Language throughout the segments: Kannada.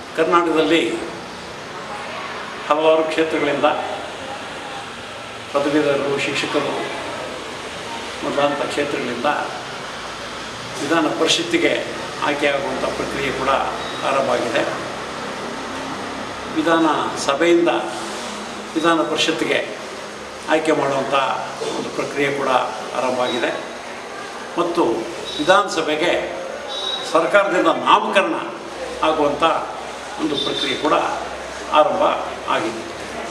ಕರ್ನಾಟಕದಲ್ಲಿ ಹಲವಾರು ಕ್ಷೇತ್ರಗಳಿಂದ ಪದವೀಧರರು ಶಿಕ್ಷಕರು ಮೊದಲಾದಂಥ ಕ್ಷೇತ್ರಗಳಿಂದ ವಿಧಾನ ಪರಿಷತ್ತಿಗೆ ಆಯ್ಕೆಯಾಗುವಂಥ ಪ್ರಕ್ರಿಯೆ ಕೂಡ ಆರಂಭ ಆಗಿದೆ ವಿಧಾನ ಸಭೆಯಿಂದ ವಿಧಾನ ಪರಿಷತ್ತಿಗೆ ಆಯ್ಕೆ ಮಾಡುವಂಥ ಒಂದು ಪ್ರಕ್ರಿಯೆ ಕೂಡ ಆರಂಭ ಆಗಿದೆ ಮತ್ತು ವಿಧಾನಸಭೆಗೆ ಸರ್ಕಾರದಿಂದ ನಾಮಕರಣ ಆಗುವಂಥ ಒಂದು ಪ್ರಕ್ರಿಯೆ ಕೂಡ ಆರಂಭ ಆಗಿದೆ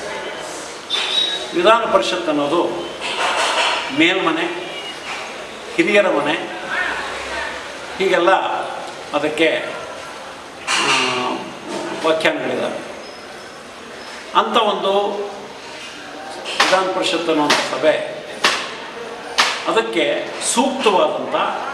ವಿಧಾನ ಪರಿಷತ್ ಅನ್ನೋದು ಮೇಲ್ಮನೆ ಹಿರಿಯರ ಮನೆ ಹೀಗೆಲ್ಲ ಅದಕ್ಕೆ ಆ, ವ್ಯಾಖ್ಯಾನಗಳಿದ್ದಾವೆ ಅಂಥ ಒಂದು ವಿಧಾನ ಪರಿಷತ್ ಅನ್ನುವಂಥ ಸಭೆ ಅದಕ್ಕೆ ಸೂಕ್ತವಾದಂಥ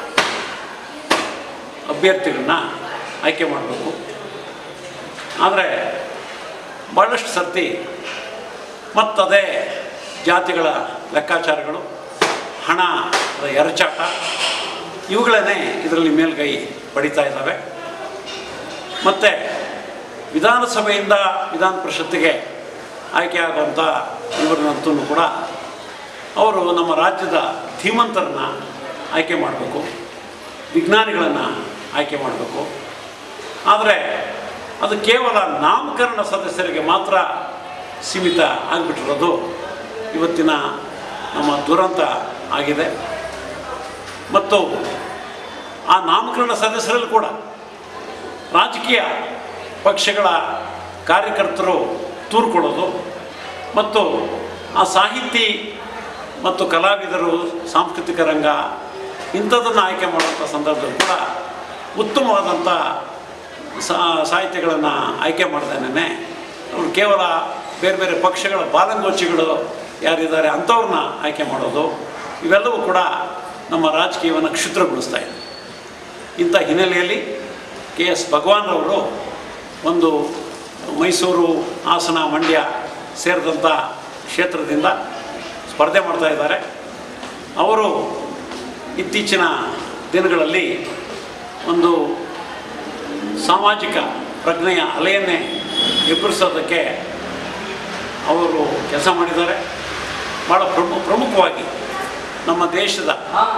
ಅಭ್ಯರ್ಥಿಗಳನ್ನ ಆಯ್ಕೆ ಮಾಡಬೇಕು ಆದರೆ ಭಾಳಷ್ಟು ಸರ್ತಿ ಮತ್ತದೇ ಜಾತಿಗಳ ಲೆಕ್ಕಾಚಾರಗಳು ಹಣ ಎರಚಾಟ ಇವುಗಳನ್ನೇ ಇದರಲ್ಲಿ ಮೇಲ್ಗೈ ಪಡಿತಾ ಇದ್ದಾವೆ ಮತ್ತು ವಿಧಾನಸಭೆಯಿಂದ ವಿಧಾನ ಪರಿಷತ್ತಿಗೆ ಆಯ್ಕೆಯಾಗುವಂಥ ಇವರನ್ನಂತೂ ಕೂಡ ಅವರು ನಮ್ಮ ರಾಜ್ಯದ ಧೀಮಂತರನ್ನ ಆಯ್ಕೆ ಮಾಡಬೇಕು ವಿಜ್ಞಾನಿಗಳನ್ನು ಆಯ್ಕೆ ಮಾಡಬೇಕು ಆದರೆ ಅದು ಕೇವಲ ನಾಮಕರಣ ಸದಸ್ಯರಿಗೆ ಮಾತ್ರ ಸೀಮಿತ ಆಗಿಬಿಟ್ಟಿರೋದು ಇವತ್ತಿನ ನಮ್ಮ ದುರಂತ ಆಗಿದೆ ಮತ್ತು ಆ ನಾಮಕರಣ ಸದಸ್ಯರಲ್ಲಿ ಕೂಡ ರಾಜಕೀಯ ಪಕ್ಷಗಳ ಕಾರ್ಯಕರ್ತರು ತೂರ್ಕೊಳ್ಳೋದು ಮತ್ತು ಆ ಸಾಹಿತಿ ಮತ್ತು ಕಲಾವಿದರು ಸಾಂಸ್ಕೃತಿಕ ರಂಗ ಇಂಥದ್ದನ್ನು ಆಯ್ಕೆ ಮಾಡುವಂಥ ಸಂದರ್ಭದಲ್ಲಿ ಕೂಡ ಉತ್ತಮವಾದಂಥ ಸಾಹಿತ್ಯಗಳನ್ನು ಆಯ್ಕೆ ಮಾಡ್ದೇನೆ ಅವರು ಕೇವಲ ಬೇರೆ ಬೇರೆ ಪಕ್ಷಗಳ ಬಾಲಂಗೋಚಿಗಳು ಯಾರಿದ್ದಾರೆ ಅಂಥವ್ರನ್ನ ಆಯ್ಕೆ ಮಾಡೋದು ಇವೆಲ್ಲವೂ ಕೂಡ ನಮ್ಮ ರಾಜಕೀಯವನ್ನು ಕ್ಷುದ್ರಗೊಳಿಸ್ತಾ ಇದೆ ಇಂಥ ಹಿನ್ನೆಲೆಯಲ್ಲಿ ಕೆ ಎಸ್ ಭಗವಾನ್ ಅವರು ಒಂದು ಮೈಸೂರು ಹಾಸನ ಮಂಡ್ಯ ಸೇರಿದಂಥ ಕ್ಷೇತ್ರದಿಂದ ಸ್ಪರ್ಧೆ ಮಾಡ್ತಾ ಇದ್ದಾರೆ ಅವರು ಇತ್ತೀಚಿನ ದಿನಗಳಲ್ಲಿ ಒಂದು ಸಾಮಾಜಿಕ ಪ್ರಜ್ಞೆಯ ಅಲೆಯನ್ನೇ ಎಬ್ಬರಿಸೋದಕ್ಕೆ ಅವರು ಕೆಲಸ ಮಾಡಿದ್ದಾರೆ ಭಾಳ ಪ್ರಮು ಪ್ರಮುಖವಾಗಿ ನಮ್ಮ ದೇಶದ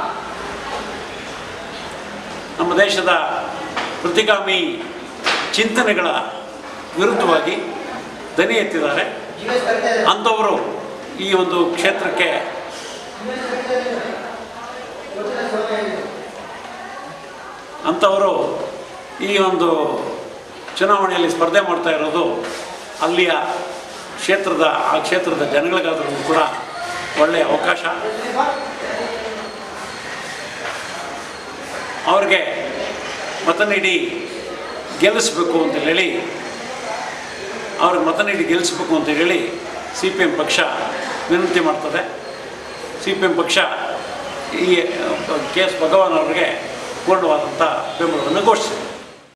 ನಮ್ಮ ದೇಶದ ಪ್ರತಿಗಾಮಿ ಚಿಂತನೆಗಳ ವಿರುದ್ಧವಾಗಿ ದನಿ ಎತ್ತಿದ್ದಾರೆ ಅಂಥವರು ಈ ಒಂದು ಕ್ಷೇತ್ರಕ್ಕೆ ಅಂಥವರು ಈ ಒಂದು ಚುನಾವಣೆಯಲ್ಲಿ ಸ್ಪರ್ಧೆ ಮಾಡ್ತಾ ಇರೋದು ಅಲ್ಲಿಯ ಕ್ಷೇತ್ರದ ಆ ಕ್ಷೇತ್ರದ ಜನಗಳಿಗಾದ್ರೂ ಕೂಡ ಒಳ್ಳೆಯ ಅವಕಾಶ ಅವ್ರಿಗೆ ಮತ ನೀಡಿ ಗೆಲ್ಲಿಸ್ಬೇಕು ಅಂತ ಹೇಳಿ ಅವ್ರಿಗೆ ಮತ ನೀಡಿ ಗೆಲ್ಲಿಸ್ಬೇಕು ಅಂತ ಹೇಳಿ ಸಿ ಪಿ ಎಮ್ ಪಕ್ಷ ವಿನಂತಿ ಮಾಡ್ತದೆ ಸಿ ಪಿ ಎಮ್ ಪಕ್ಷ ಈ ಕೆ ಎಸ್ ಭಗವಾನ್ ಅವರಿಗೆ ಪೂರ್ಣವಾದಂಥ ಬೆಂಬಲವನ್ನು ಘೋಷಿಸಿದೆ